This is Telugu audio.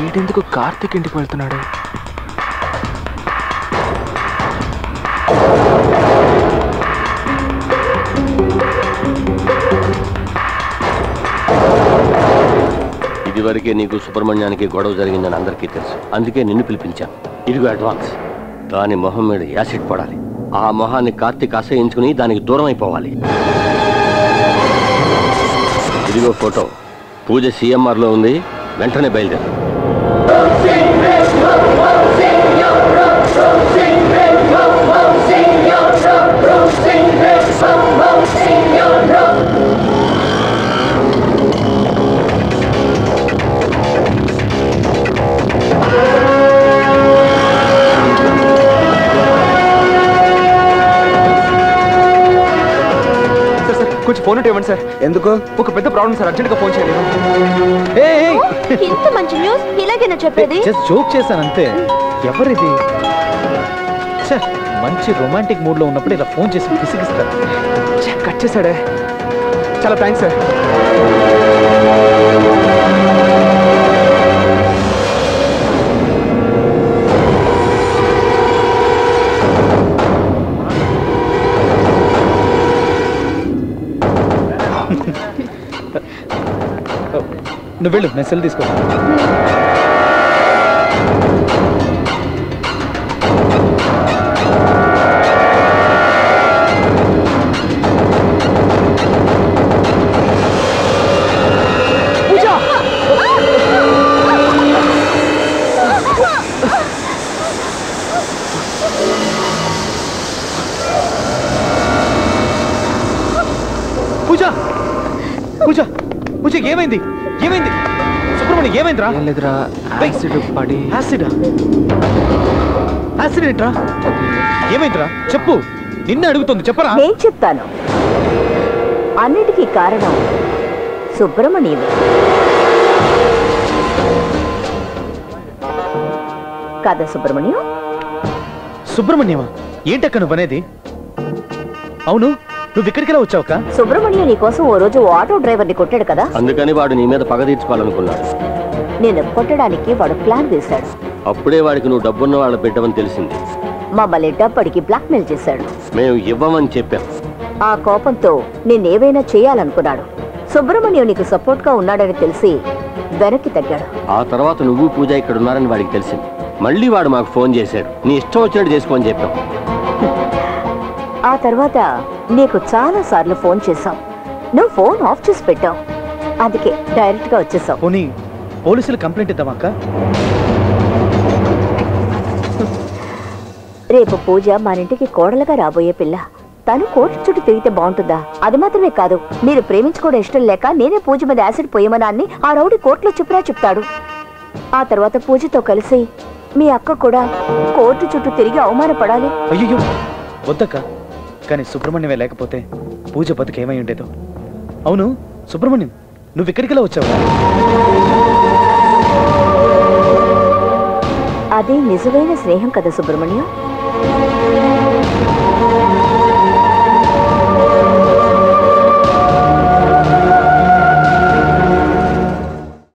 వీడెందుకు కార్తీక్ ఇంటికి వెళ్తున్నాడు ఇదివరకే నీకు సుబ్రహ్మణ్యానికి గొడవ జరిగిందని అందరికీ తెలుసు అందుకే నిన్ను పిలిపించాను ఇదిగో అడ్వాన్స్ దాని మొహం మీద యాసిడ్ పడాలి ఆ మొహాన్ని కార్తీక్ అసహించుకుని దానికి దూరం అయిపోవాలి ఇదిగో ఫోటో పూజ సిఎంఆర్లో ఉంది వెంటనే బయలుదేరు సార్ సార్ కొంచెం ఫోన్ ఉంటే ఇవ్వండి సార్ ఎందుకు ఒక పెద్ద ప్రాబ్లం సార్ అర్జెంట్గా ఫోన్ చేయాలి ఇంత మంచి న్యూస్ ఇలాగేనా చెప్పేది జస్ట్ జోక్ చేశాను అంతే ఎవరిది ఛే, మంచి రొమాంటిక్ మూడ్ లో ఉన్నప్పుడు ఇలా ఫోన్ చేసి విసిగిస్తారు ఛే, కట్ చేశాడే చాలా థ్యాంక్స్ సార్ నువ్వు వెళ్ళు నేను సెల్ తీసుకో పూజ పూజ పూజ ఏమైంది ఏమైంది సుబ్రహ్మణ్యం ఏమైందిరా ఏం లేదురా యాసిడ్ పడి యాసిడ్ యాసిడ్ ఏంట్రా ఏమైందిరా చెప్పు నిన్నే అడుగుతుంది చెప్పరా నేను చెప్తాను అన్నిటికీ కారణం సుబ్రహ్మణ్యం కదా సుబ్రహ్మణ్యం సుబ్రహ్మణ్యమా ఏంటక్క నువ్వు అనేది అవును నువ్వు ఇక్కడికి వచ్చావుక సుబ్రహ్మణ్యం నీ కోసం ఓ రోజు ఓ ఆటో డ్రైవర్ని కొట్టాడు కదా అందుకని వాడు నీ మీద పగ తీర్చుకోవాలనుకున్నాడు నేను కొట్టడానికి వాడు ప్లాన్ వేశాడు అప్పుడే వాడికి నువ్వు డబ్బున్న వాళ్ళ బిడ్డవని తెలిసింది మమ్మల్ని డబ్బడికి బ్లాక్మెయిల్ చేశాడు మేము ఇవ్వమని చెప్పాం ఆ కోపంతో నిన్నేవైనా చేయాలనుకున్నాడు సుబ్రహ్మణ్యం నీకు సపోర్ట్ గా ఉన్నాడని తెలిసి వెనక్కి తగ్గాడు ఆ తర్వాత నువ్వు పూజ ఇక్కడ ఉన్నారని వాడికి తెలిసింది మళ్ళీ వాడు మాకు ఫోన్ చేశాడు నీ ఇష్టం వచ్చినట్టు చేసుకోని చెప్పాం ఆ తర్వాత నీకు చాలా సార్లు ఫోన్ చేశాం నువ్వు ఫోన్ ఆఫ్ చేసి పెట్టావు అందుకే డైరెక్ట్ గా వచ్చేసావు పోనీ పోలీసులు కంప్లైంట్ ఇద్దామా అక్క రేపు పూజ మన ఇంటికి కోడలుగా రాబోయే పిల్ల తను కోర్టు చుట్టూ తిరిగితే బాగుంటుందా అది మాత్రమే కాదు మీరు ప్రేమించుకోవడం ఇష్టం లేక నేనే పూజ మీద యాసిడ్ పోయమనా అని ఆ రౌడీ కోర్టులో చెప్పురా చెప్తాడు ఆ తర్వాత పూజతో కలిసి మీ అక్క కూడా కోర్టు చుట్టూ తిరిగి అవమానపడాలి అయ్యో వద్దక్క కానీ సుబ్రహ్మణ్యమే లేకపోతే పూజ బతుకు ఏమై ఉండేదో అవును సుబ్రహ్మణ్యం నువ్వు ఇక్కడికి వచ్చావు అదే నిజమైన స్నేహం కదా సుబ్రహ్మణ్యం